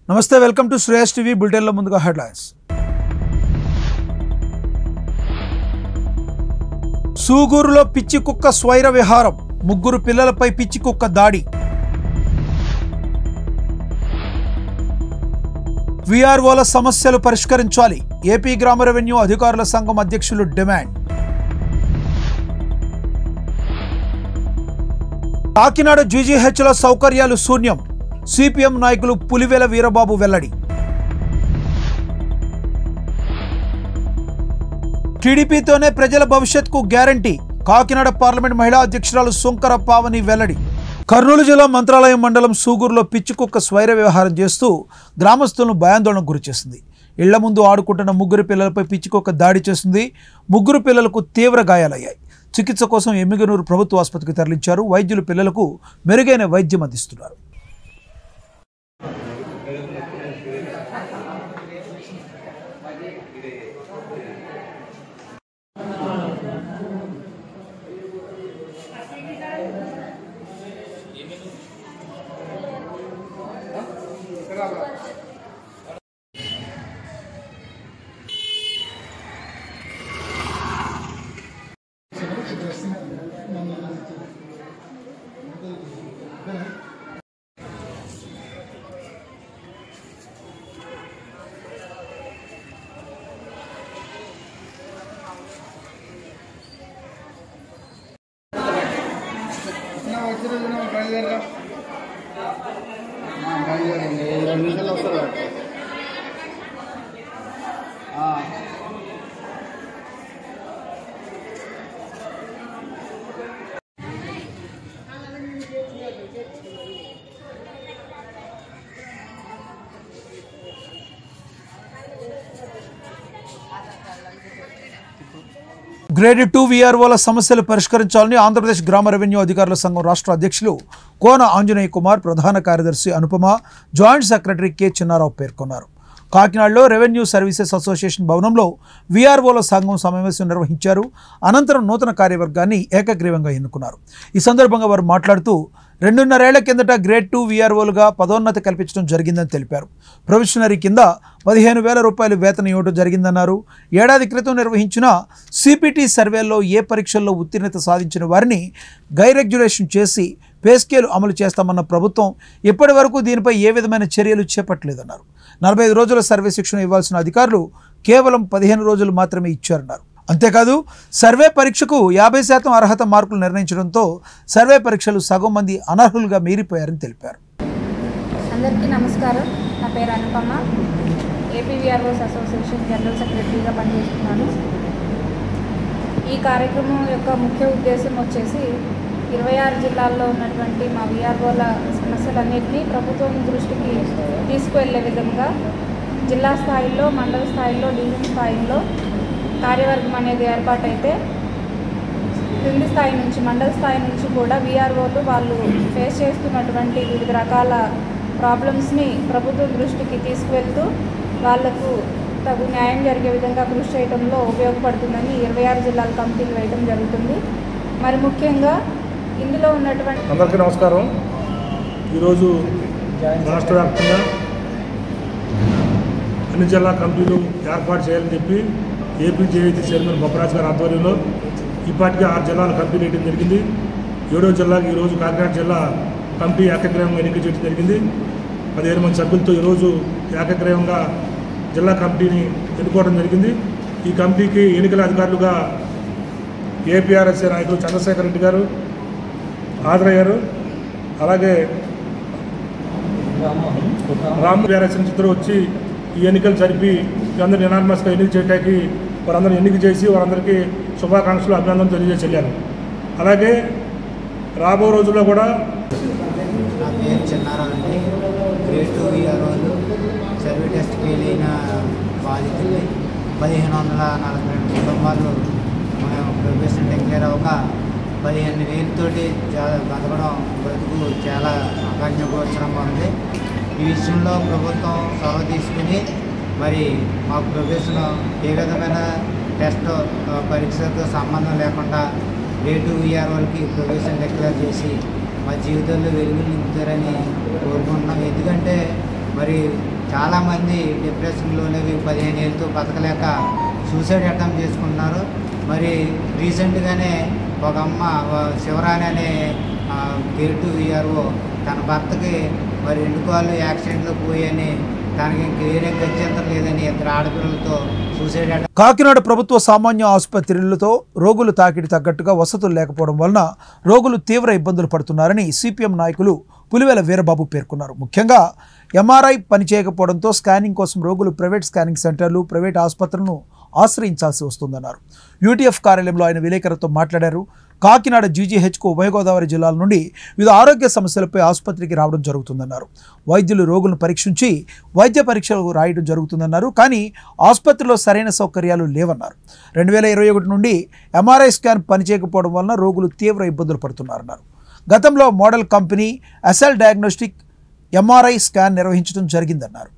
నమస్తే welcome to Shreyas TV బులెటిన్లో ముందుగా హెడ్లైన్స్ సూగూరులో పిచ్చి కుక్క స్వైర విహారం ముగ్గురు పిల్లలపై పిచ్చి కుక్క దాడి విఆర్ఓల సమస్యలు పరిష్కరించాలి ఏపీ గ్రామ రెవెన్యూ అధికారుల సంఘం అధ్యక్షులు డిమాండ్ కాకినాడ జీజీహెచ్ల సౌకర్యాలు శూన్యం సిపిఎం నాయకులు పులివెల వీరబాబు వెల్లడి టీడీపీతోనే ప్రజల భవిష్యత్కు గ్యారంటీ కాకినాడ పార్లమెంట్ మహిళా అధ్యక్షురాలు శంకర పావని వెల్లడి కర్నూలు జిల్లా మంత్రాలయం మండలం సూగూరులో పిచ్చికుక్క స్వైర వ్యవహారం చేస్తూ గ్రామస్తులను భయాందోళనకు గురిచేసింది ఇళ్ల ముందు ఆడుకుంటున్న ముగ్గురు పిల్లలపై పిచ్చికుక్క దాడి చేస్తుంది ముగ్గురు పిల్లలకు తీవ్ర గాయాలయ్యాయి చికిత్స కోసం ఎమ్మిగనూరు ప్రభుత్వ ఆసుపత్రికి తరలించారు వైద్యులు పిల్లలకు మెరుగైన వైద్యం అందిస్తున్నారు నా వచ్చిన రోజున బయలుదేరరా ఆ, బయలుదేరండి రెండు నిమిషాలు వస్తారు ఆ. గ్రేడ్ టూ వీఆర్ఓల సమస్యలు పరిష్కరించాలని ఆంధ్రప్రదేశ్ గ్రామ రెవెన్యూ అధికారుల సంఘం రాష్ట్ర అధ్యక్షులు కోన ఆంజనేయ కుమార్ ప్రధాన కార్యదర్శి Anupama joint secretary K Chinnarao పేర్కొన్నారు కాకినాడలో రెవెన్యూ సర్వీసెస్ అసోసియేషన్ భవనంలో వీఆర్ఓల సంఘం సమావేశం నిర్వహించారు అనంతరం నూతన కార్యవర్గాన్ని ఏకగ్రీవంగా ఎన్నుకున్నారు ఈ సందర్భంగా వారు మాట్లాడుతూ రెండున్నరేళ్ల కిందట గ్రేడ్ టూ వీఆర్ఓలుగా పదోన్నతి కల్పించడం జరిగిందని తెలిపారు ప్రొఫెషనరీ కింద పదిహేను వేల రూపాయలు వేతనం ఇవ్వడం జరిగిందన్నారు ఏడాది క్రితం నిర్వహించిన సిపిటి సర్వేలో ఏ పరీక్షల్లో ఉత్తీర్ణత సాధించిన వారిని గైరెగ్యులేషన్ చేసి పే స్కేల్ అమలు చేస్తామన్న ప్రభుత్వం ఇప్పటి వరకు దీనిపై ఏ విధమైన చర్యలు చేపట్టలేదన్నారు నలభై ఐదు రోజుల సర్వే శిక్షణ ఇవ్వాల్సిన అధికారులు కేవలం పదిహేను రోజులు మాత్రమే ఇచ్చారన్నారు అంతేకాదు సర్వే పరీక్షకు యాభై శాతం అర్హత మార్కులు నిర్ణయించడంతో సర్వే పరీక్షలు సగం మంది అనర్హులుగా మీరిపోయారని తెలిపారు అందరికీ నమస్కారం నా పేరు అనుపమ ఏపీవీఆర్ఓస్ అసోసియేషన్ జనరల్ సెక్రటరీగా పనిచేస్తున్నాను ఈ కార్యక్రమం యొక్క ముఖ్య ఉద్దేశం వచ్చేసి ఇరవై ఆరు జిల్లాల్లో ఉన్నటువంటి మా విఆర్ఓల సమస్యలన్నింటినీ ప్రభుత్వం దృష్టికి తీసుకువెళ్ళే విధంగా జిల్లా స్థాయిలో మండల స్థాయిలో డివిజన్ స్థాయిలో కార్యవర్గం అనేది ఏర్పాటైతే క్రింది స్థాయి నుంచి మండల స్థాయి నుంచి కూడా వీఆర్ఓలు వాళ్ళు ఫేస్ చేస్తున్నటువంటి వివిధ రకాల ప్రాబ్లమ్స్ని ప్రభుత్వం దృష్టికి తీసుకువెళ్తూ వాళ్లకు తగు న్యాయం జరిగే విధంగా కృషి చేయడంలో ఉపయోగపడుతుందని ఇరవై ఆరు జిల్లాల కమిటీలు వేయడం జరుగుతుంది మరి ముఖ్యంగా ఇందులో ఉన్నటువంటి అందరికీ నమస్కారం ఈరోజు రాష్ట్ర వ్యాప్తంగా అన్ని జిల్లా కమిటీలు ఏర్పాటు చేయాలని చెప్పి ఏపీ జేఏసీ చైర్మన్ బొప్పరాజు గారి ఆధ్వర్యంలో ఇప్పటికే ఆరు జిల్లాల కమిటీ వేయడం జరిగింది ఏడో జిల్లాకి ఈరోజు కాకినాడ జిల్లా కమిటీ ఏకగ్రీవంగా ఎన్నిక చేయడం జరిగింది పదిహేను మంది సభ్యులతో ఈరోజు ఏకగ్రీవంగా జిల్లా కమిటీని ఎన్నుకోవడం జరిగింది ఈ కమిటీకి ఎన్నికల అధికారులుగా ఏపీఆర్ఎస్ఏ నాయకులు చంద్రశేఖర్ రెడ్డి గారు హాజరయ్యారు అలాగే రామ్ బీఆర్ఎస్ నుంచి ఇద్దరు వచ్చి ఈ ఎన్నికలు జరిపి అందరూ నినాన్మస్గా ఎన్నిక చేయడానికి వారందరూ ఎన్నిక చేసి వారందరికీ శుభాకాంక్షలు అభినందనలు తెలియజేసి వెళ్ళారు అలాగే రాబో రోజుల్లో కూడా నా పేరు చిన్నారావుండి గ్రేడ్ టూ వీఆర్ఓలు సర్వే టెస్ట్ ఫెయిల్ అయిన బాధితుల్ని పదిహేను వందల నలభై రెండు కుటుంబాలు మనం ప్రొఫెషన్ డిక్లేర్ అవ్వక పదిహేను వేలతోటి చాలా బతకడం బ్రతుకు చాలా అకాజ్ఞగోచరంగా ఉంది ఈ విషయంలో ప్రభుత్వం చొరవ తీసుకుని మరి మా ప్రొఫెషన్ ఏ విధమైన టెస్ట్ ఆ, పరీక్షతో సంబంధం లేకుండా రేటు వీఆర్ఓలకి ప్రొఫెషన్ డిక్లేర్ చేసి మా జీవితంలో వెలుగులు నింపుతారని కోరుకుంటున్నాం ఎందుకంటే మరి చాలామంది డిప్రెషన్లోనేవి పదిహేను ఏళ్ళతో బతకలేక సూసైడ్ అటెంప్ట్ చేసుకుంటున్నారు మరి రీసెంట్గానే ఒక అమ్మ ఆ, శివరాణి అనే గేటు విఆర్ఓ తన భర్తకి మరి రెండు కాళ్ళు యాక్సిడెంట్లో పోయని తనకి ఇంక వేరే గత్యంతరం లేదని ఇద్దరు ఆడపిల్లలతో సూసైడ్ అటెంప్ట్ కాకినాడ ప్రభుత్వ సామాన్య ఆసుపత్రులతో రోగులు తాకిడి తగ్గట్టుగా వసతులు లేకపోవడం వలన రోగులు తీవ్ర ఇబ్బందులు పడుతున్నారని సిపిఎం నాయకులు పులివేల వీరబాబు పేర్కొన్నారు ముఖ్యంగా ఎంఆర్ఐ పనిచేయకపోవడంతో స్కానింగ్ కోసం రోగులు ప్రైవేట్ స్కానింగ్ సెంటర్లు ప్రైవేట్ ఆసుపత్రులను ఆశ్రయించాల్సి వస్తుందన్నారు యూటీఎఫ్ కార్యాలయంలో ఆయన విలేకరులతో మాట్లాడారు కాకినాడ జీజీహెచ్కు ఉభయ గోదావరి జిల్లాల నుండి వివిధ ఆరోగ్య సమస్యలపై ఆసుపత్రికి రావడం జరుగుతుందన్నారు వైద్యులు రోగులను పరీక్షించి వైద్య పరీక్షలు రాయడం జరుగుతుందన్నారు కానీ ఆసుపత్రిలో సరైన సౌకర్యాలు లేవన్నారు రెండు వేల ఇరవై ఒకటి నుండి ఎంఆర్ఐ స్కాన్ పనిచేయకపోవడం వలన రోగులు తీవ్ర ఇబ్బందులు పడుతున్నారన్నారు గతంలో model company SL diagnostic MRI scan నిర్వహించడం జరిగిందన్నారు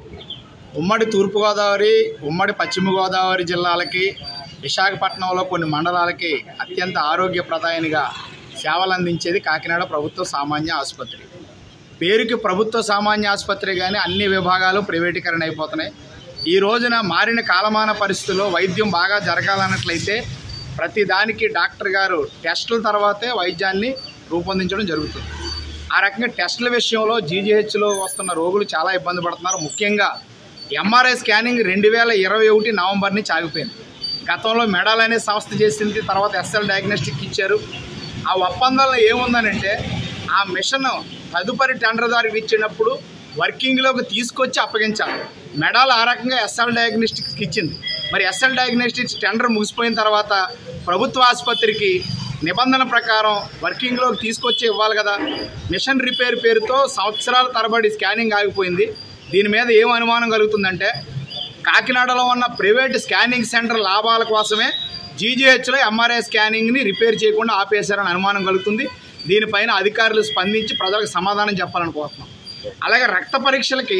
ఉమ్మడి తూర్పుగోదావరి ఉమ్మడి పశ్చిమ గోదావరి జిల్లాలకి విశాఖపట్నంలో కొన్ని మండలాలకి అత్యంత ఆరోగ్యప్రదాయనిగా సేవలు అందించేది కాకినాడ ప్రభుత్వ సామాన్య ఆసుపత్రి పేరుకి ప్రభుత్వ సామాన్య ఆసుపత్రి కానీ అన్ని విభాగాలు ప్రైవేటీకరణ అయిపోతున్నాయి ఈ రోజున మారిన కాలమాన పరిస్థితుల్లో వైద్యం బాగా జరగాలన్నట్లయితే ప్రతి దానికి డాక్టర్ గారు టెస్టుల తర్వాతే వైద్యాన్ని రూపొందించడం జరుగుతుంది ఆ రకంగా టెస్టుల విషయంలో జీజీహెచ్లో వస్తున్న రోగులు చాలా ఇబ్బంది పడుతున్నారు ముఖ్యంగా ఎంఆర్ఐ స్కానింగ్ రెండు వేల ఇరవై ఒకటి నవంబర్ నుంచి ఆగిపోయింది గతంలో మెడల్ అనే సంస్థ చేసింది తర్వాత ఎస్ఎల్ డయాగ్నోస్టిక్ ఇచ్చారు ఆ ఒప్పందంలో ఏముందనంటే ఆ మిషన్ తదుపరి టెండర్ దారికి ఇచ్చినప్పుడు వర్కింగ్లోకి తీసుకొచ్చి అప్పగించాలి మెడాల్ ఆ రకంగా ఎస్ఎల్ డయాగ్నోస్టిక్స్ ఇచ్చింది మరి ఎస్ఎల్ డయాగ్నోస్టిక్స్ టెండర్ ముగిసిపోయిన తర్వాత ప్రభుత్వ ఆసుపత్రికి నిబంధన ప్రకారం వర్కింగ్లోకి తీసుకొచ్చి ఇవ్వాలి కదా మిషన్ రిపేర్ పేరుతో సంవత్సరాల తరబడి స్కానింగ్ ఆగిపోయింది దీని మీద ఏం అనుమానం కలుగుతుందంటే కాకినాడలో ఉన్న ప్రైవేట్ స్కానింగ్ సెంటర్ లాభాల కోసమే జీజీహెచ్లో ఎంఆర్ఐ స్కానింగ్ని రిపేర్ చేయకుండా ఆపేశారని అనుమానం కలుగుతుంది దీనిపైన అధికారులు స్పందించి ప్రజలకు సమాధానం చెప్పాలని కోరుతున్నాం అలాగే రక్త పరీక్షలకి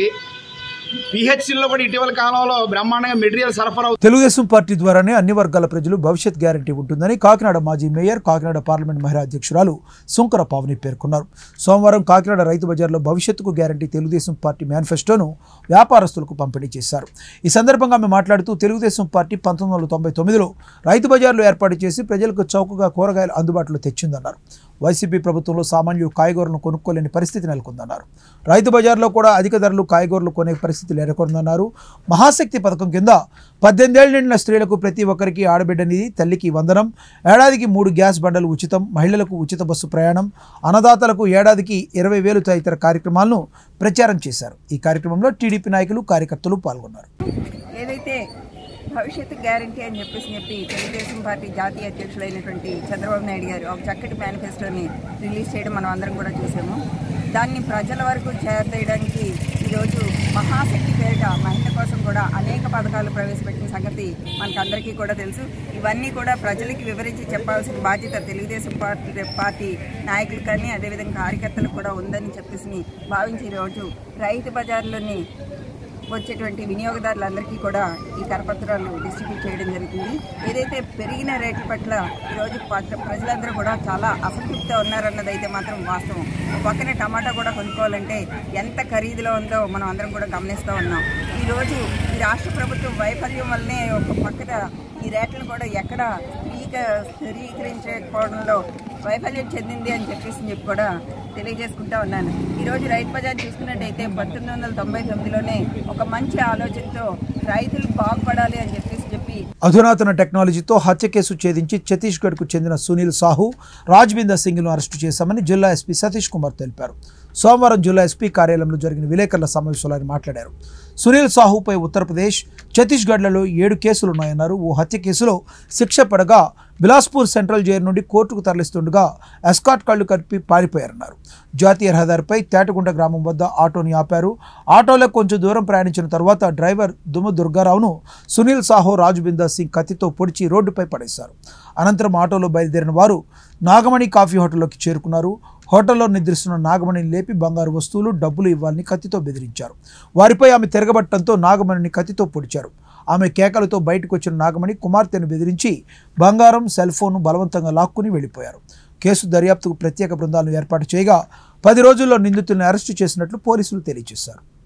పిహెచ్సిలో కూడా ఇటీవల కాలంలో బ్రహ్మాండంగా మెటీరియల్ సరఫరా అవుతుంది. తెలుగుదేశం పార్టీ ద్వారానే అన్ని వర్గాల ప్రజలు భవిష్యత్ గ్యారంటీ ఉంటుందని కాకినాడ మాజీ మేయర్ కాకినాడ పార్లమెంట్ మహిళా అధ్యక్షురాలు సుంకర పావని పేర్కొన్నారు సోమవారం కాకినాడ రైతు బజార్లో భవిష్యత్తుకు గ్యారంటీ తెలుగుదేశం పార్టీ మేనిఫెస్టోను వ్యాపారస్తులకు పంపిణీ చేశారు ఈ సందర్భంగా ఆమె మాట్లాడుతూ తెలుగుదేశం పార్టీ పంతొమ్మిది వందల తొంభై తొమ్మిదిలో రైతు బజార్లు ఏర్పాటు చేసి ప్రజలకు చౌకగా కూరగాయలు అందుబాటులో తెచ్చిందన్నారు వైసీపీ ప్రభుత్వంలో సామాన్యులు కాయగూరలను కొనుక్కోలేని పరిస్థితి నెలకొందన్నారు రైతు బజార్లో కూడా అధిక ధరలు కాయగూరలు కొనే పరిస్థితి నెలకొందన్నారు మహాశక్తి పథకం కింద పద్దెనిమిదేళ్ల నిండిన స్త్రీలకు ప్రతి ఒక్కరికి ఆడబిడ్డ నిధి తల్లికి వందనం ఏడాదికి మూడు గ్యాస్ బండలు ఉచితం మహిళలకు ఉచిత బస్సు ప్రయాణం అన్నదాతలకు ఏడాదికి ఇరవై వేలు తదితర కార్యక్రమాలను ప్రచారం చేశారు ఈ కార్యక్రమంలో టీడీపీ నాయకులు కార్యకర్తలు పాల్గొన్నారు ఏదైతే భవిష్యత్తు గ్యారంటీ అని చెప్పేసి చెప్పి తెలుగుదేశం పార్టీ జాతీయ అధ్యక్షులైనటువంటి చంద్రబాబు నాయుడు గారు ఒక చక్కటి మేనిఫెస్టోని రిలీజ్ చేయడం మనం అందరం కూడా చూసాము దాన్ని ప్రజల వరకు చేరవేయడానికి ఈరోజు మహాశక్తి పేరిట మహిళ కోసం కూడా అనేక పథకాలు ప్రవేశపెట్టిన సంగతి మనకందరికీ కూడా తెలుసు ఇవన్నీ కూడా ప్రజలకి వివరించి చెప్పాల్సిన బాధ్యత తెలుగుదేశం పార్టీ పార్టీ నాయకులు కానీ అదేవిధంగా కార్యకర్తలకు కూడా ఉందని చెప్పేసి భావించి ఈరోజు రైతు బజార్లోని వచ్చేటువంటి వినియోగదారులందరికీ కూడా ఈ కరపత్రాలు డిస్ట్రిబ్యూట్ చేయడం జరుగుతుంది ఏదైతే పెరిగిన రేట్ల పట్ల ఈరోజు పట్ల ప్రజలందరూ కూడా చాలా అసంతృప్తితో ఉన్నారన్నది అయితే మాత్రం వాస్తవం ఒక పక్కనే టమాటా కూడా కొనుక్కోవాలంటే ఎంత ఖరీదులో ఉందో మనం అందరం కూడా గమనిస్తూ ఉన్నాం ఈరోజు ఈ రాష్ట్ర ప్రభుత్వం వైఫల్యం వల్లనే ఒక పక్కన ఈ రేట్లను కూడా ఎక్కడ స్థిరీక స్థిరీకరించకపోవడంలో వైఫల్యం చెందింది అని చెప్పేసి చెప్పి కూడా తెలియజేసుకుంటా ఉన్నాను ఈరోజు రైతు బజార్ చూసుకున్నట్టయితే పంతొమ్మిది వందల తొంభై తొమ్మిదిలోనే ఒక మంచి ఆలోచనతో రైతులు బాగుపడాలి అని చెప్పేసి చెప్పి అధునాతన టెక్నాలజీతో హత్య కేసు ఛేదించి ఛత్తీస్గఢ్కు చెందిన సునీల్ సాహు రాజ్బిందర్ సింగ్ను అరెస్టు చేశామని జిల్లా ఎస్పీ సతీష్ కుమార్ తెలిపారు సోమవారం జిల్లా ఎస్పీ కార్యాలయంలో జరిగిన విలేకరుల సమావేశంలో ఆయన మాట్లాడారు సునీల్ సాహుపై ఉత్తరప్రదేశ్ ఛత్తీస్గఢ్లలో ఏడు కేసులున్నాయన్నారు ఓ హత్య కేసులో శిక్ష పడగా బిలాస్పూర్ సెంట్రల్ జైలు నుండి కోర్టుకు తరలిస్తుండగా ఎస్కాట్ కళ్లు కప్పి పారిపోయారన్నారు జాతీయ రహదారిపై తేటగుంట గ్రామం వద్ద ఆటోని ఆపారు ఆటోలో కొంచెం దూరం ప్రయాణించిన తర్వాత డ్రైవర్ దుమ్ము దుర్గారావును సునీల్ సాహు రాజుబిందర్ సింగ్ కత్తితో పొడిచి రోడ్డుపై పడేశారు అనంతరం ఆటోలో బయలుదేరిన వారు నాగమణి కాఫీ హోటల్లోకి చేరుకున్నారు హోటల్లో నిద్రిస్తున్న నాగమణిని లేపి బంగారు వస్తువులు డబ్బులు ఇవ్వాలని కత్తితో బెదిరించారు వారిపై ఆమె తిరగబట్టడంతో నాగమణిని కత్తితో పొడిచారు ఆమె కేకలతో బయటకు వచ్చిన నాగమణి కుమార్తెను బెదిరించి బంగారం సెల్ ఫోన్ బలవంతంగా లాక్కుని వెళ్ళిపోయారు కేసు దర్యాప్తుకు ప్రత్యేక బృందాలను ఏర్పాటు చేయగా పది రోజుల్లో నిందితులను అరెస్టు చేసినట్లు పోలీసులు తెలియజేశారు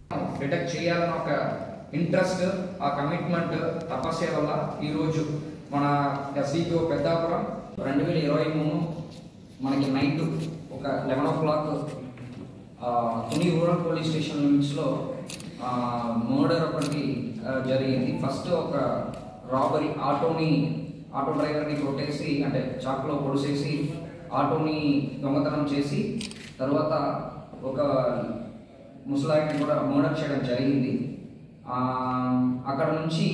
డిటెక్ట్ చేయాలని ఒక ఇంట్రెస్ట్ ఆ కమిట్మెంట్ తపస్య వల్ల ఈరోజు మన ఎస్డిపిఓ పెద్దాపురం రెండు వేల ఇరవై మూడు మనకి నైట్ ఒక eleven o'clock Tuni rural police station లిమిట్స్లో మర్డర్ ఒకటి ఆ, జరిగింది ఫస్ట్ ఒక రాబరీ ఆటోని ఆటో డ్రైవర్ని కొట్టేసి అంటే చాకులో పొడిసేసి ఆటోని దొంగతనం చేసి తర్వాత ఒక ముసలాయిని కూడా మర్డర్ చేయడం జరిగింది ఆ, అక్కడ నుంచి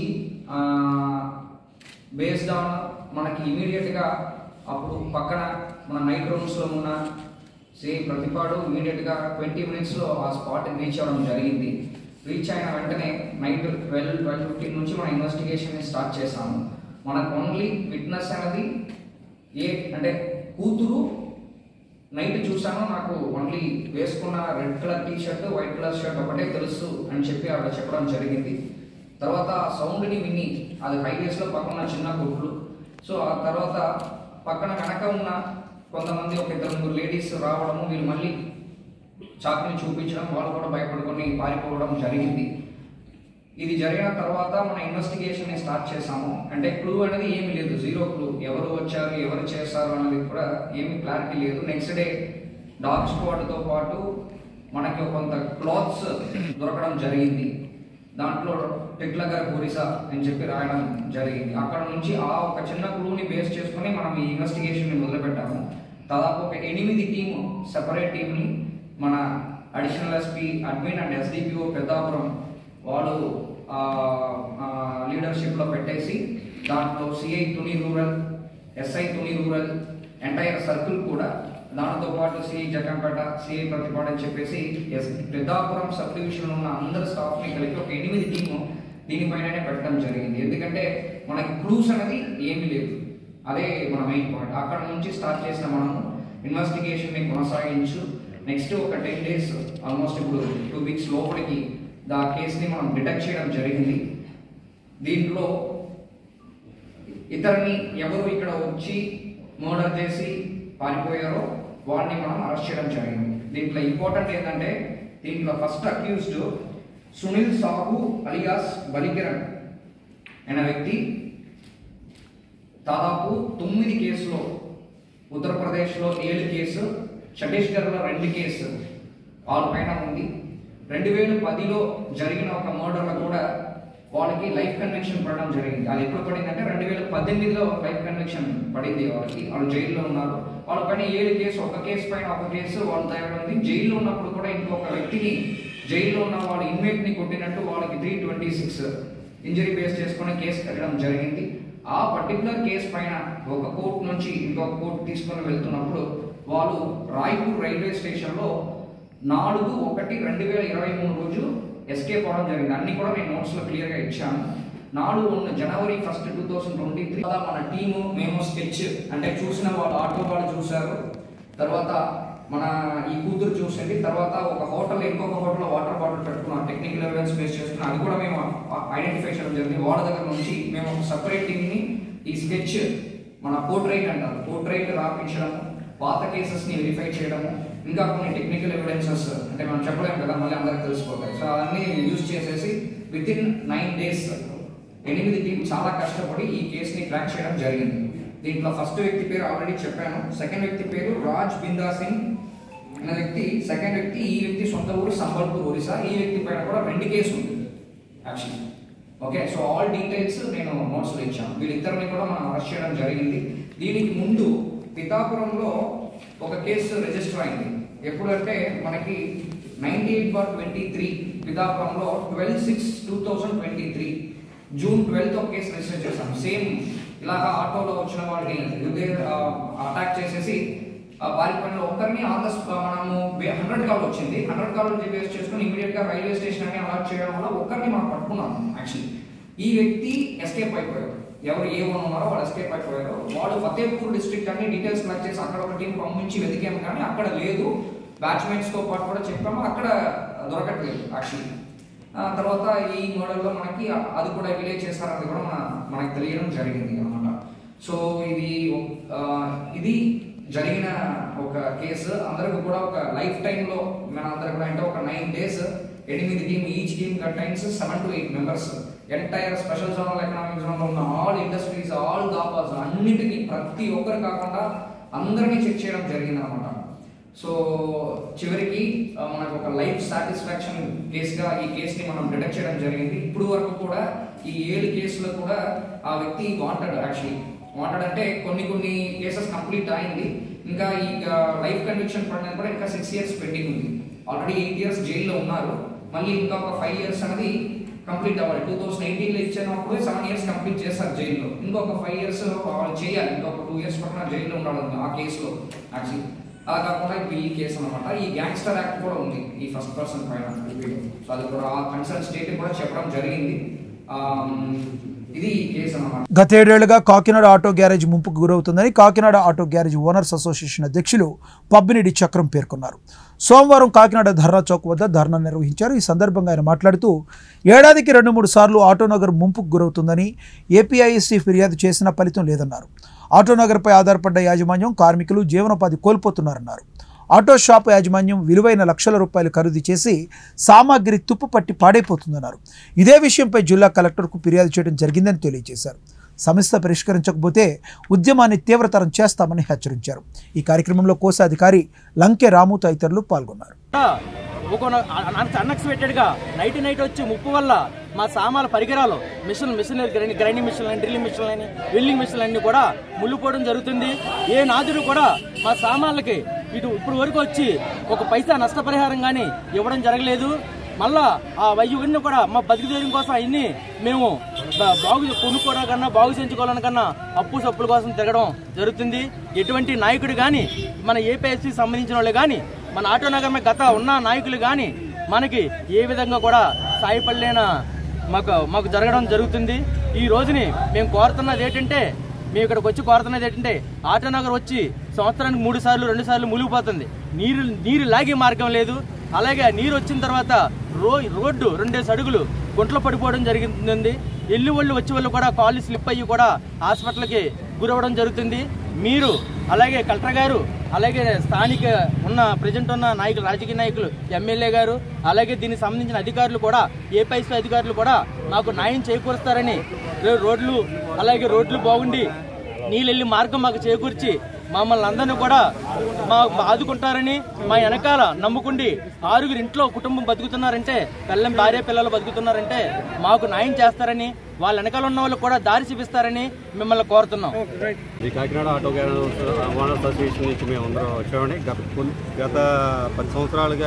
బేస్డ్ ఆన్ మనకి ఇమీడియట్గా అప్పుడు పక్కన మన నైట్ రూమ్స్లో ఉన్న సేమ్ ప్రతిపాడు ఇమీడియట్గా ట్వంటీ మినిట్స్లో ఆ స్పాట్కి రీచ్ అవ్వడం జరిగింది రీచ్ అయిన వెంటనే నైట్ ట్వెల్వ్ ట్వెల్వ్ ఫిఫ్టీన్ నుంచి మన ఇన్వెస్టిగేషన్ స్టార్ట్ చేసాము మనకు ఓన్లీ విట్నెస్ అనేది ఏ అంటే కూతురు నైట్ చూసాను నాకు ఓన్లీ వేసుకున్న red colour T shirt white colour shirt ఒకటే తెలుసు అని చెప్పి ఆవిడ చెప్పడం జరిగింది తర్వాత సౌండ్ని విని అది హైవేస్లో పక్కన చిన్న గుట్లు సో ఆ తర్వాత పక్కన వెనక ఉన్న కొంతమంది ఒక ఇద్దరు ముగ్గురు లేడీస్ రావడము వీళ్ళు మళ్ళీ చాకుని చూపించడం వాళ్ళు కూడా భయపడుకొని పారిపోవడం జరిగింది ఇది జరిగిన తర్వాత మన ఇన్వెస్టిగేషన్ స్టార్ట్ చేసాము అంటే క్లూ అనేది ఏమీ లేదు జీరో క్లూ ఎవరు వచ్చారు ఎవరు చేశారు అనేది కూడా ఏమీ క్లారిటీ లేదు నెక్స్ట్ డే డాగ్ స్క్వాడ్తో పాటు మనకి కొంత క్లాత్స్ దొరకడం జరిగింది దాంట్లో టిక్లగర్ ఒరిసా అని చెప్పి రాయడం జరిగింది అక్కడ నుంచి ఆ ఒక చిన్న క్లూని బేస్ చేసుకుని మనం ఈ ఇన్వెస్టిగేషన్ మొదలుపెట్టాము దాదాపు ఒక ఎనిమిది టీము సెపరేట్ టీంని మన additional SP admin and SDPO Peddapuram వాళ్ళు లీడర్షిప్లో పెట్టేసి దాంట్లో CI Tuni rural SI Tuni rural entire circle కూడా దాంతో పాటు సిఐ జగంపేట సిఐ ప్రతిపాడు అని చెప్పేసి ఎస్ పెద్దాపురం సబ్ డివిజన్ ఉన్న అందరు స్టాఫ్ని కలిపి ఒక ఎనిమిది టీము దీనిపైననే పెట్టడం జరిగింది ఎందుకంటే మనకి క్లూస్ అనేది ఏమీ లేదు అదే మన మెయిన్ పాయింట్ అక్కడ నుంచి స్టార్ట్ చేసిన మనము ఇన్వెస్టిగేషన్ని కొనసాగించు నెక్స్ట్ ఒక టెన్ డేస్ ఆల్మోస్ట్ ఇప్పుడు టూ వీక్స్ లోపలికి దా కేసుని మనం డిటెక్ట్ చేయడం జరిగింది దీంట్లో ఇతరుని ఎవరు ఇక్కడ వచ్చి మర్డర్ చేసి పారిపోయారో వాడిని మనం అరెస్ట్ చేయడం జరిగింది దీంట్లో ఇంపార్టెంట్ ఏంటంటే దీంట్లో first accused Sunil Sahu alias Balikiran అనే వ్యక్తి దాదాపు తొమ్మిది కేసులో ఉత్తరప్రదేశ్లో ఏడు కేసు ఛత్తీస్గఢ్లో రెండు కేసు వాళ్ళ పైన ఉంది రెండు వేల పదిలో జరిగిన ఒక మర్డర్లో కూడా వాళ్ళకి లైఫ్ కన్వెక్షన్ పడడం జరిగింది అది ఎప్పుడు పడిందంటే రెండు వేల పద్దెనిమిదిలో లైఫ్ కన్వెక్షన్ పడింది వాళ్ళకి వాళ్ళు జైల్లో ఉన్నారు వాళ్ళ పైన ఏడు కేసు ఒక కేసు పైన ఒక కేసు వాళ్ళ దగ్గర ఉంది జైల్లో ఉన్నప్పుడు కూడా ఇంకొక వ్యక్తిని జైల్లో ఉన్న వాళ్ళ ఇన్మేట్ ని కొట్టినట్టు వాళ్ళకి three twenty six injury base చేసుకుని కేసు కట్టడం జరిగింది ఆ పర్టికులర్ కేసు పైన ఒక కోర్టు నుంచి ఇంకొక కోర్టు తీసుకొని వెళ్తున్నప్పుడు వాళ్ళు రాయ్పూర్ రైల్వే స్టేషన్లో నాలుగు ఒకటి రెండు వేల ఇరవై మూడు రోజు ఎస్కేప్ అవడం జరిగింది అన్ని కూడా నేను నోట్స్లో క్లియర్గా ఇచ్చాను నాలుగు ఉన్న January first two thousand twenty three మన టీము మేము స్కెచ్ అంటే చూసిన వాళ్ళు ఆటో వాళ్ళు చూశారు తర్వాత మన ఈ కూతురు చూసింది తర్వాత ఒక హోటల్ ఇంకొక హోటల్ వాటర్ బాటిల్ పెట్టుకున్నాం టెక్నికల్ ఎవిడెన్స్ బేస్ చేసుకున్నాం అది కూడా మేము ఐడెంటిఫై చేయడం జరిగింది వాళ్ళ దగ్గర నుంచి మేము ఒక సపరేట్ టీమ్ని ఈ స్కెచ్ మన పోర్ట్రైట్ అంటారు పోర్ట్రైట్ రాపించడము పాత కేసెస్ ని వెరిఫై చేయడము ఇంకా కొన్ని టెక్నికల్ ఎవిడెన్సెస్ అంటే మనం చెప్పలేము కదా మళ్ళీ అందరికి తెలిసిపోతాయి సో అవన్నీ యూజ్ చేసేసి విత్ ఇన్ నైన్ డేస్ ఎనిమిది టీం చాలా కష్టపడి ఈ కేసుని క్రాక్ చేయడం జరిగింది దీంట్లో ఫస్ట్ వ్యక్తి పేరు ఆల్రెడీ చెప్పాను సెకండ్ వ్యక్తి పేరు రాజ్ బిందా సింగ్ అనే వ్యక్తి సెకండ్ వ్యక్తి ఈ వ్యక్తి సొంత ఊరు సంబల్పూర్ ఒరిస్సా ఈ వ్యక్తి పైన కూడా రెండు కేసు ఉంది actually okay so all details నేను నోట్స్లో ఇచ్చాను వీళ్ళిద్దరిని కూడా మనం అరెస్ట్ చేయడం జరిగింది దీనికి ముందు పితాపురంలో ఒక కేసు రిజిస్టర్ అయింది ఎప్పుడంటే మనకి ninety eight bar twenty three పితాపురంలో twelve six two thousand twenty three June twelfth ఒక కేసు రిజిస్టర్ చేశాం సేమ్ ఇలాగా ఆటోలో వచ్చిన వాళ్ళని అటాక్ చేసేసి ఆ పారిపోయిన ఒక్కరిని ఆన్ ద మనము హండ్రెడ్ కాల్ వచ్చింది హండ్రెడ్ కాల్ బేస్ చేసుకుని ఇమీడియట్ గా రైల్వే స్టేషన్ అని అలర్ట్ చేయడం వల్ల ఒక్కరిని మనం పట్టుకున్నాం యాక్చువల్లీ ఈ వ్యక్తి ఎస్కేప్ అయిపోయారు ఎవరు ఏ వన్ ఉన్నారో వాళ్ళు ఎస్కేప్ అయిపోయారు వాళ్ళు ఫతేపూర్ డిస్ట్రిక్ట్ అన్ని డీటెయిల్స్ కలెక్ట్ చేసి అక్కడ ఒక టీం పంపించి వెతికాము కానీ అక్కడ లేదు బ్యాచ్మేట్స్ తో పాటు కూడా చెప్పాము అక్కడ దొరకట్లేదు యాక్చువల్లీ తర్వాత ఈ మోడల్లో మనకి అది కూడా విలేజ్ చేస్తారని కూడా మన మనకి తెలియడం జరిగింది అనమాట సో ఇది ఆ, ఇది జరిగిన ఒక కేసు అందరికి కూడా ఒక లైఫ్ టైంలో మన అందరికి కూడా అంటే ఒక నైన్ డేస్ ఎనిమిది team each team contains seven to eight members entire special zonal economic జోన్లో ఉన్న ఆల్ ఇండస్ట్రీస్ ఆల్ దాపాస్ అన్నిటికీ ప్రతి ఒక్కరు కాకుండా అందరినీ చెక్ చేయడం జరిగింది అనమాట సో చివరికి ఆ, మనకు ఒక లైఫ్ సాటిస్ఫాక్షన్ కేసుగా ఈ కేసుని మనం డిటెక్ట్ చేయడం జరిగింది ఇప్పుడు వరకు కూడా ఈ ఏడు కేసులో కూడా ఆ వ్యక్తి వాంటెడ్ యాక్చువల్లీ వాంటెడ్ అంటే కొన్ని కొన్ని కేసెస్ కంప్లీట్ అయింది ఇంకా ఈ లైఫ్ కన్విక్షన్ పడినది కూడా ఇంకా సిక్స్ ఇయర్స్ పెండింగ్ ఉంది ఆల్రెడీ ఎయిట్ ఇయర్స్ జైల్లో ఉన్నారు మళ్ళీ ఇంకా ఒక ఫైవ్ ఇయర్స్ అనేది కంప్లీట్ అవ్వాలి టూ థౌసండ్ ఎయిటీన్లో ఇచ్చినప్పుడు సెవెన్ ఇయర్స్ కంప్లీట్ చేస్తారు జైల్లో ఇంకొక ఫైవ్ ఇయర్స్ వాళ్ళు చేయాలి ఇంకొక టూ ఇయర్స్ పక్కన జైల్లో ఉండాలి ఆ కేసులో యాక్చువల్లీ అలా కాకుండా ఇప్పుడు ఈ కేసు అనమాట ఈ గ్యాంగ్స్టర్ యాక్ట్ కూడా ఉంది ఈ ఫస్ట్ పర్సన్ పైన రిపీట్ సో అది కూడా ఆ కన్సర్న్ స్టేట్ కూడా చెప్పడం జరిగింది ఆమ్, ఇది ఈ కేసు అనమాట గతేడేళ్లుగా కాకినాడ ఆటో గ్యారేజ్ ముంపుకు గురవుతుందని Kakinada auto garage owners association అధ్యక్షులు పబ్బినిడి చక్రం పేర్కొన్నారు సోమవారం కాకినాడ ధర్నా చౌక్ వద్ద ధర్నా నిర్వహించారు ఈ సందర్భంగా ఆయన మాట్లాడుతూ ఏడాదికి రెండు మూడు సార్లు ఆటోనగర్ ముంపుకు గురవుతుందని ఏపీఐఎస్సీ ఫిర్యాదు చేసిన ఫలితం లేదన్నారు ఆటోనగర్పై ఆధారపడ్డ యాజమాన్యం కార్మికులు జీవనోపాధి కోల్పోతున్నారన్నారు ఆటో షాప్ యాజమాన్యం విలువైన లక్షల రూపాయలు ఖరీదు చేసి సామాగ్రి తుప్పుపట్టి పాడైపోతుందన్నారు ఇదే విషయంపై జిల్లా కలెక్టర్కు ఫిర్యాదు చేయడం జరిగిందని తెలియజేశారు సమస్య పరిష్కరించకపోతే ఉద్యమాన్ని తీవ్రతరం చేస్తామని హెచ్చరించారు ఈ కార్యక్రమంలో కోశాధికారి లంకె రాము తదితరులు పాల్గొన్నారు ఒక అన్ఎక్స్పెక్టెడ్గా నైట్ నైట్ వచ్చి ముప్పు వల్ల మా సామాన్ల పరికరాలు మిషన్ మిషన్ గ్రైండింగ్ గ్రైండింగ్ మిషన్లు అని డ్రిల్లింగ్ మిషన్లు అని వెల్డింగ్ మిషన్లు అన్ని కూడా ముళ్ళుపోవడం జరుగుతుంది ఏ నాదుడు కూడా మా సామాన్లకి ఇటు ఇప్పుడు వరకు వచ్చి ఒక పైసా నష్టపరిహారం కానీ ఇవ్వడం జరగలేదు మళ్ళా ఆ వయ్యువన్నీ కూడా మా బతికి తీయడం కోసం అవన్నీ మేము బా- బాగు కొనుక్కోవడం కన్నా బాగు చేయించుకోవాలని కన్నా అప్పు సప్పుల కోసం తిరగడం జరుగుతుంది ఎటువంటి నాయకుడు కానీ మన ఏపీఎస్సీ సంబంధించిన వాళ్ళు కానీ మన ఆటో నగరం గత ఉన్న నాయకులు కానీ మనకి ఏ విధంగా కూడా సాయపడలేన మాకు మాకు జరగడం జరుగుతుంది ఈ రోజుని మేము కోరుతున్నది ఏంటంటే మేము ఇక్కడికి వచ్చి కోరుతున్నది ఏంటంటే ఆటో నగర్ వచ్చి సంవత్సరానికి మూడు సార్లు రెండు సార్లు మునిగిపోతుంది నీరు నీరు లాగే మార్గం లేదు అలాగే ఆ నీరు వచ్చిన తర్వాత రో రోడ్డు రెండేసి అడుగులు గుంటలో పడిపోవడం జరిగింది ఎల్లు వాళ్ళు వచ్చే వాళ్ళు కూడా కాళ్ళు స్లిప్ అయ్యి కూడా హాస్పిటల్కి గురవడం జరుగుతుంది మీరు అలాగే కలెక్టర్ గారు అలాగే స్థానిక ఉన్న ప్రజెంట్ ఉన్న నాయకులు రాజకీయ నాయకులు ఎమ్మెల్యే గారు అలాగే దీనికి సంబంధించిన అధికారులు కూడా ఏపైసీ అధికారులు కూడా మాకు న్యాయం చేకూరుస్తారని రే- రోడ్లు అలాగే రోడ్లు బాగుండి నీళ్ళెళ్ళి మార్గం మాకు చేకూర్చి మమ్మల్ని అందరినీ కూడా మా ఆదుకుంటారని మా వెనకాల నమ్ముకుండి ఆరుగురు ఇంట్లో కుటుంబం బతుకుతున్నారంటే పిల్లం భార్య పిల్లలు బతుకుతున్నారంటే మాకు న్యాయం చేస్తారని వాళ్ళ వెనకాల ఉన్న వాళ్ళు కూడా దారి చూపిస్తారని మిమ్మల్ని కోరుతున్నాం ఈ Kakinada auto garage owners association నుంచి మేము అందరం వచ్చామండి గత కొన్- గత పది సంవత్సరాలుగా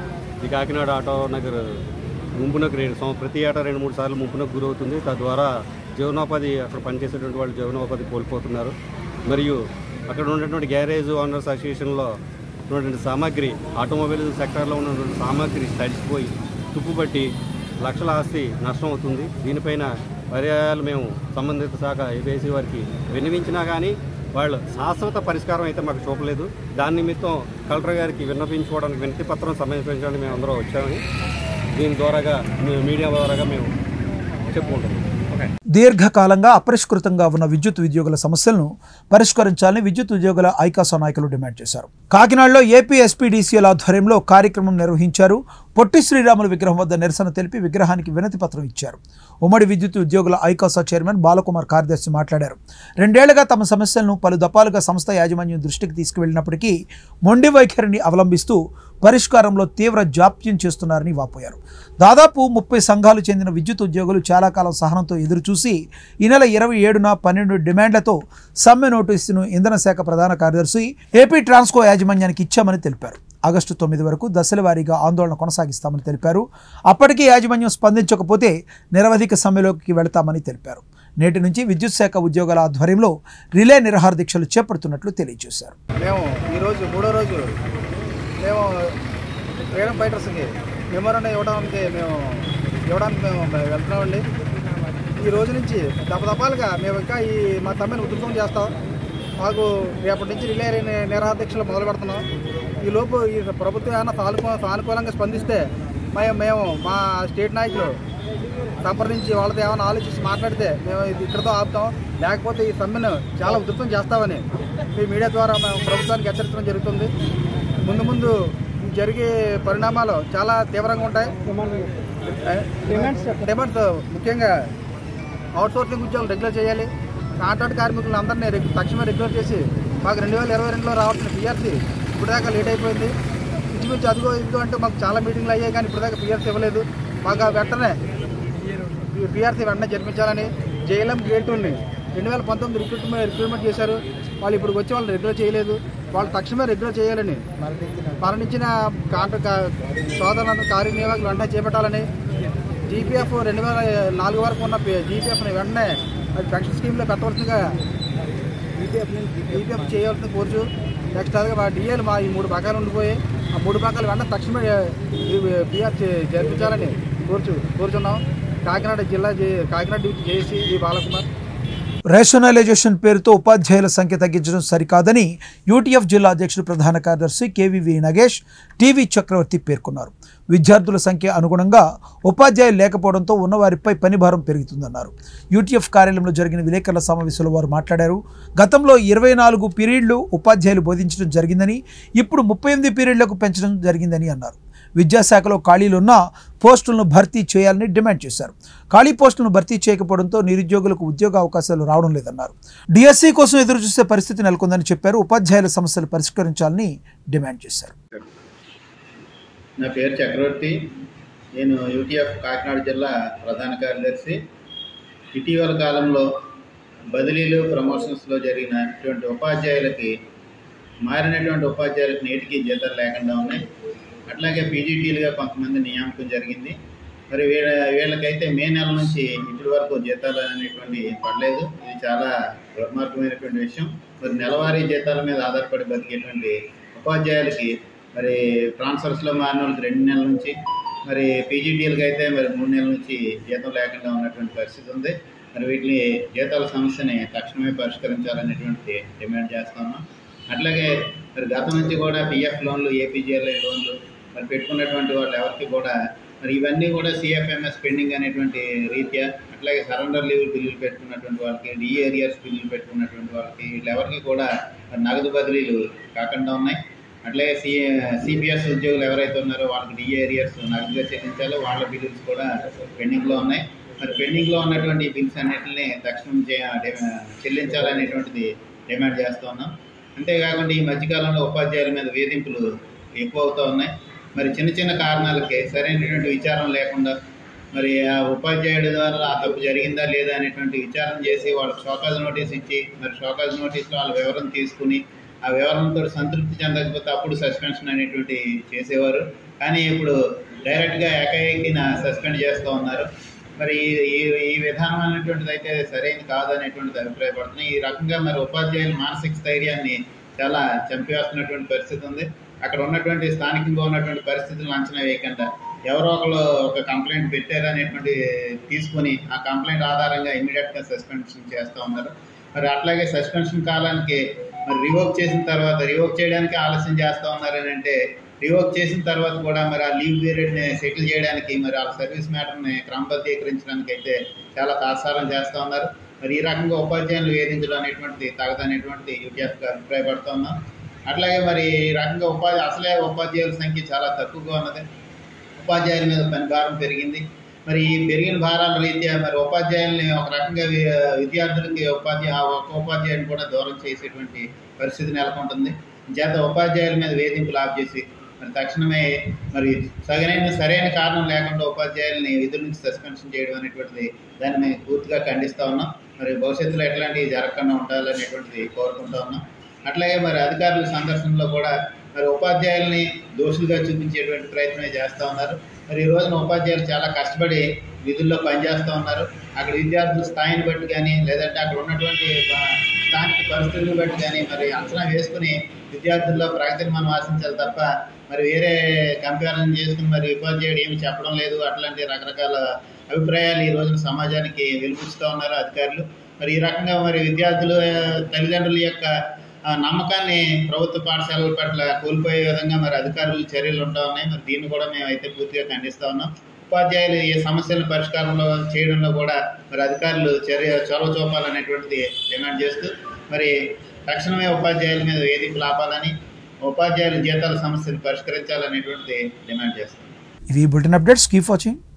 ఈ కాకినాడ ఆటో నగర్ ముంపునకు రెండు సం- ప్రతి ఏటా రెండు మూడు సార్లు ముంపునకు గురవుతుంది తద్వారా జీవనోపాధి అక్కడ పనిచేసేటువంటి వాళ్ళు జీవనోపాధి కోల్పోతున్నారు మరియు అక్కడ ఉన్నటువంటి గ్యారేజ్ ఓనర్స్ అసోసియేషన్లో ఉన్నటువంటి సామాగ్రి ఆటోమొబైల్ సెక్టార్లో ఉన్నటువంటి సామాగ్రి తడిసిపోయి తుప్పుపట్టి లక్షల ఆస్తి నష్టం అవుతుంది దీనిపైన పర్యాయాలు మేము సంబంధిత శాఖ ఏబీసీ వారికి విన్నవించినా కానీ వాళ్ళు శాశ్వత పరిష్కారం అయితే మాకు చూపలేదు దాని నిమిత్తం కలెక్టర్ గారికి విన్నపించుకోవడానికి వినతి పత్రం సమర్పించడానికి మేము అందరం వచ్చామని దీని ద్వారాగా మీ- మీడియా ద్వారాగా మేము చెప్పుకుంటున్నాం ఓకే దీర్ఘకాలంగా అపరిష్కృతంగా ఉన్న విద్యుత్ ఉద్యోగుల సమస్యలను పరిష్కరించాలని విద్యుత్ ఉద్యోగుల ఐకాసా నాయకులు డిమాండ్ చేశారు కాకినాడలో ఏపీ ఎస్పీడీసీఎల్ ఆధ్వర్యంలో కార్యక్రమం నిర్వహించారు పొట్టి శ్రీరాములు విగ్రహం వద్ద నిరసన తెలిపి విగ్రహానికి వినతి పత్రం ఇచ్చారు ఉమ్మడి విద్యుత్ ఉద్యోగుల ఐకాసా చైర్మన్ బాలకుమార్ కార్యదర్శి మాట్లాడారు రెండేళ్లుగా తమ సమస్యలను పలు దఫాలుగా సంస్థ యాజమాన్యం దృష్టికి తీసుకువెళ్లినప్పటికీ మొండి వైఖరిని అవలంబిస్తూ పరిష్కారంలో తీవ్ర జాప్యం చేస్తున్నారని వాపోయారు దాదాపు ముప్పై సంఘాలు చెందిన విద్యుత్ ఉద్యోగులు చాలా కాలం సహనంతో ఎదురుచూసి ఈ నెల ఇరవై ఏడున పన్నెండు డిమాండ్లతో సమ్మె నోటీసును ఇంధన శాఖ ప్రధాన కార్యదర్శి ఏపీ ట్రాన్స్కో యాజమాన్యానికి ఇచ్చామని తెలిపారు ఆగస్టు తొమ్మిది వరకు దశల వారీగా ఆందోళన కొనసాగిస్తామని తెలిపారు అప్పటికీ యాజమాన్యం స్పందించకపోతే నిరవధిక సమ్మెలోకి వెళతామని తెలిపారు నేటి నుంచి విద్యుత్ శాఖ ఉద్యోగాల ఆధ్వర్యంలో రిలే నిరహార దీక్షలు చేపడుతున్నట్లు తెలియజేశారు మేము ఈరోజు మూడో రోజు మేము ఫ్రీడమ్ ఫైటర్స్కి మెమోరాండం ఇవ్వడానికి మేము ఇవ్వడానికి మేము వెళ్తున్నామండి ఈ రోజు నుంచి దపదపాలుగా మేము ఇంకా ఈ మా తమ్మిని ఉధృతం చేస్తాం మాకు రేపటి నుంచి రిలే నిరాధ్యక్షలు మొదలు పెడుతున్నాం ఈ లోపు ఈ ప్రభుత్వం ఏమైనా సానుకూ సానుకూలంగా స్పందిస్తే మేము మేము మా స్టేట్ నాయకులు సంప్రదించి వాళ్ళతో ఏమైనా ఆలోచించి మాట్లాడితే మేము ఇది ఇక్కడితో ఆపుతాం లేకపోతే ఈ సమ్మెను చాలా ఉధృతం చేస్తామని ఈ మీడియా ద్వారా మేము ప్రభుత్వానికి హెచ్చరించడం జరుగుతుంది ముందు ముందు ఈ జరిగే పరిణామాలు చాలా తీవ్రంగా ఉంటాయి డిమాండ్స్ ముఖ్యంగా అవుట్ సోర్సింగ్ ఉద్యోగులు రెగ్యులర్ చేయాలి కాంట్రాక్ట్ కార్మికులను అందరినీ రెగ్యు- తక్షణమే రెగ్యులర్ చేసి మాకు రెండు వేల ఇరవై రెండులో రావాల్సిన పిఆర్సీ ఇప్పుడు దాకా లేట్ అయిపోయింది ఇంచుమించు అదిగో ఇదిగో అంటే మాకు చాలా మీటింగ్లు అయ్యాయి కానీ ఇప్పుడు దాకా పిఆర్సీ ఇవ్వలేదు మాకు ఆ వెంటనే పిఆర్సీ వెంటనే జరిపించాలని జేఎల్ఎం గ్రేడ్ టూని రెండు వేల పంతొమ్మిది రిక్రూట్మెంట్ రిక్రూట్మెంట్ చేశారు వాళ్ళు ఇప్పుడు వచ్చి వాళ్ళు రెగ్యులర్ చేయలేదు వాళ్ళు తక్షణమే రెగ్యులర్ చేయాలని మరణించిన కాంట్రాక్ట్ సోదరులందరూ కార్యనిర్వాహకులు వెంటనే చేపట్టాలని జీపీఎఫ్ రెండు వేల నాలుగు వరకు ఉన్న జీపీఎఫ్ని వెంటనే అది పెన్షన్ స్కీమ్లో పెట్టవలసిందిగా ఈపీఎఫ్ ఈపీఎఫ్ చేయవలసింది కోరుచు నెక్స్ట్ అలాగే మా డిఏలు మా ఈ మూడు బకాలు ఉండిపోయి ఆ మూడు బకాలు వెంటనే తక్షణమే పిఆర్ జరిపించాలని కోరుచు కోరుచున్నాం కాకినాడ జిల్లా జే- కాకినాడ డివిజన్ జేసీ ఈ బాలకుమార్ రేషనలైజేషన్ పేరుతో ఉపాధ్యాయుల సంఖ్య తగ్గించడం సరికాదని యూటీఎఫ్ జిల్లా అధ్యక్షుడు ప్రధాన కార్యదర్శి కేవీవి నగేష్ టీవీ చక్రవర్తి పేర్కొన్నారు విద్యార్థుల సంఖ్య అనుగుణంగా ఉపాధ్యాయులు లేకపోవడంతో ఉన్నవారిపై పనిభారం పెరుగుతుందన్నారు యూటీఎఫ్ కార్యాలయంలో జరిగిన విలేకరుల సమావేశంలో వారు మాట్లాడారు గతంలో ఇరవై నాలుగు పీరియడ్లు ఉపాధ్యాయులు బోధించడం జరిగిందని ఇప్పుడు ముప్పై ఎనిమిది పీరియడ్లకు పెంచడం జరిగిందని అన్నారు విద్యాశాఖలో ఖాళీలున్న పోస్టులను భర్తీ చేయాలని డిమాండ్ చేశారు ఖాళీ పోస్టులను భర్తీ చేయకపోవడంతో నిరుద్యోగులకు ఉద్యోగ అవకాశాలు రావడం లేదన్నారు డిఎస్సి కోసం ఎదురు చూసే పరిస్థితి నెలకొందని చెప్పారు ఉపాధ్యాయుల సమస్యలు పరిష్కరించాలని డిమాండ్ చేశారు నా పేరు చక్రవర్తి నేను యూటీఎఫ్ కాకినాడ జిల్లా ప్రధాన కార్యదర్శి ఇటీవల కాలంలో బదిలీలు ప్రమోషన్స్లో జరిగినటువంటి ఉపాధ్యాయులకి మారినటువంటి ఉపాధ్యాయులకు నేటికి జీతాలు లేకుండా ఉన్నాయి అట్లాగే పీజీటీలుగా కొంతమంది నియామకం జరిగింది మరి వీళ్ళ వీళ్ళకైతే మే నెల నుంచి ఇప్పటి వరకు జీతాలు అనేటువంటి పడలేదు ఇది చాలా దుర్మార్గమైనటువంటి విషయం మరి నెలవారీ జీతాల మీద ఆధారపడి బతికేటువంటి ఉపాధ్యాయులకి మరి ట్రాన్స్ఫర్స్లో మారిన వాళ్ళకి రెండు నెలల నుంచి మరి పీజీటీలకు అయితే మరి మూడు నెలల నుంచి జీతం లేకుండా ఉన్నటువంటి పరిస్థితి ఉంది మరి వీటిని జీతాల సమస్యని తక్షణమే పరిష్కరించాలనేటువంటి డిమాండ్ చేస్తా ఉన్నాం అట్లాగే మరి గతం నుంచి కూడా పిఎఫ్ లోన్లు ఏపీజీఎల్ఐ లోన్లు మరి పెట్టుకున్నటువంటి వాళ్ళు ఎవరికి కూడా మరి ఇవన్నీ కూడా సిఎఫ్ఎంఎస్ పెండింగ్ అనేటువంటి రీత్యా అట్లాగే సరెండర్ లీవ్ బిల్లులు పెట్టుకున్నటువంటి వాళ్ళకి డి ఏరియాస్ బిల్లులు పెట్టుకున్నటువంటి వాళ్ళకి వీళ్ళెవరికి కూడా మరి నగదు బదిలీలు కాకుండా ఉన్నాయి అట్లాగే సి సిపిఎస్ ఉద్యోగులు ఎవరైతే ఉన్నారో వాళ్ళకి డి ఏరియాస్ నగదుగా చెల్లించాలో వాళ్ళ బిల్లులు కూడా పెండింగ్లో ఉన్నాయి మరి పెండింగ్లో ఉన్నటువంటి బిల్స్ అన్నింటిని తక్షణం చే చెల్లించాలనేటువంటిది డిమాండ్ చేస్తూ ఉన్నాం అంతేకాకుండా ఈ మధ్యకాలంలో ఉపాధ్యాయుల మీద వేధింపులు ఎక్కువ అవుతూ ఉన్నాయి మరి చిన్న చిన్న కారణాలకి సరైనటువంటి విచారం లేకుండా మరి ఆ ఉపాధ్యాయుడి ద్వారా ఆ తప్పు జరిగిందా లేదా అనేటువంటి విచారణ చేసి వాళ్ళకి షోకాజ్ నోటీస్ ఇచ్చి మరి షోకాజ్ నోటీస్లో వాళ్ళ వివరణ తీసుకుని ఆ వివరణతో సంతృప్తి చెందకపోతే అప్పుడు సస్పెన్షన్ అనేటువంటి చేసేవారు కానీ ఇప్పుడు డైరెక్ట్గా ఏకైకిన సస్పెండ్ చేస్తూ ఉన్నారు మరి ఈ ఈ విధానం అనేటువంటిది అయితే సరైనది కాదనేటువంటిది అభిప్రాయపడుతున్నాయి ఈ రకంగా మరి ఉపాధ్యాయుల మానసిక స్థైర్యాన్ని చాలా చంపివేస్తున్నటువంటి పరిస్థితి ఉంది అక్కడ ఉన్నటువంటి స్థానికంగా ఉన్నటువంటి పరిస్థితులను అంచనా వేయకుండా ఎవరో ఒకరు ఒక కంప్లైంట్ పెట్టారనేటువంటి తీసుకుని ఆ కంప్లైంట్ ఆధారంగా ఇమీడియట్గా సస్పెన్షన్ చేస్తూ ఉన్నారు మరి అట్లాగే సస్పెన్షన్ కాలానికి మరి రివోక్ చేసిన తర్వాత రివోక్ చేయడానికి ఆలస్యం చేస్తూ ఉన్నారని అంటే రివోక్ చేసిన తర్వాత కూడా మరి ఆ లీవ్ పీరియడ్ని సెటిల్ చేయడానికి మరి ఆ సర్వీస్ మ్యాటర్ని క్రమబద్ధీకరించడానికి అయితే చాలా తాత్సారం చేస్తూ ఉన్నారు మరి ఈ రకంగా ఉపాధ్యాయులు వేధించడం అనేటువంటిది తగదనేటువంటిది యూటీఎఫ్గా అభిప్రాయపడుతూ ఉన్నాం అట్లాగే మరి ఈ రకంగా ఉపాధి అసలే ఉపాధ్యాయుల సంఖ్య చాలా తక్కువగా ఉన్నది ఉపాధ్యాయుల మీద పని భారం పెరిగింది మరి ఈ పెరిగిన భారాల రీత్యా మరి ఉపాధ్యాయుల్ని ఒక రకంగా వి- విద్యార్థులకి ఉపాధ్యాయ ఆ ఒక్క ఉపాధ్యాయుని కూడా దూరం చేసేటువంటి పరిస్థితి నెలకొంటుంది చేత ఉపాధ్యాయుల మీద వేధింపులు ఆప్ చేసి మరి తక్షణమే మరి సరైన సరైన కారణం లేకుండా ఉపాధ్యాయుల్ని విధుల నుంచి సస్పెన్షన్ చేయడం అనేటువంటిది దాన్ని మేము పూర్తిగా ఖండిస్తూ ఉన్నాం మరి భవిష్యత్తులో ఎట్లాంటివి జరగకుండా ఉండాలనేటువంటిది కోరుకుంటా ఉన్నాం అట్లాగే మరి అధికారుల సందర్శనలో కూడా మరి ఉపాధ్యాయుల్ని దోషులుగా చూపించేటువంటి ప్రయత్నమే చేస్తూ ఉన్నారు మరి ఈ రోజున ఉపాధ్యాయులు చాలా కష్టపడి విధుల్లో పనిచేస్తూ ఉన్నారు అక్కడ విద్యార్థుల స్థాయిని బట్టి కానీ లేదంటే అక్కడ ఉన్నటువంటి ఆ, స్థానిక పరిస్థితులను బట్టి కానీ మరి అంచనా వేసుకుని విద్యార్థుల్లో ప్రగతిని మనం ఆశించాలి తప్ప మరి వేరే కంపారిజన్ చేసుకుని మరి ఉపాధ్యాయుడు ఏమి చెప్పడం లేదు అట్లాంటి రకరకాల అభిప్రాయాలు ఈ రోజున సమాజానికి వెలిపిస్తూ ఉన్నారు అధికారులు మరి ఈ రకంగా మరి విద్యార్థులు ఆ, తల్లిదండ్రుల యొక్క ఆ, నమ్మకాన్ని ప్రభుత్వ పాఠశాలల పట్ల కోల్పోయే విధంగా మరి అధికారులు చర్యలు ఉంటా ఉన్నాయి మరి దీన్ని కూడా మేము అయితే పూర్తిగా ఖండిస్తా ఉన్నాం ఉపాధ్యాయులు ఈ సమస్యల పరిష్కారంలో చేయడంలో కూడా మరి అధికారులు చర్య చొరవ చూపాలనేటువంటిది డిమాండ్ చేస్తూ మరి తక్షణమే ఉపాధ్యాయుల మీద వేధింపులు ఆపాలని ఉపాధ్యాయుల జీతాల సమస్యను పరిష్కరించాలనేటువంటిది డిమాండ్ చేస్తాం ఇవి బులెటిన్ అప్డేట్స్ కీప్ వాచింగ్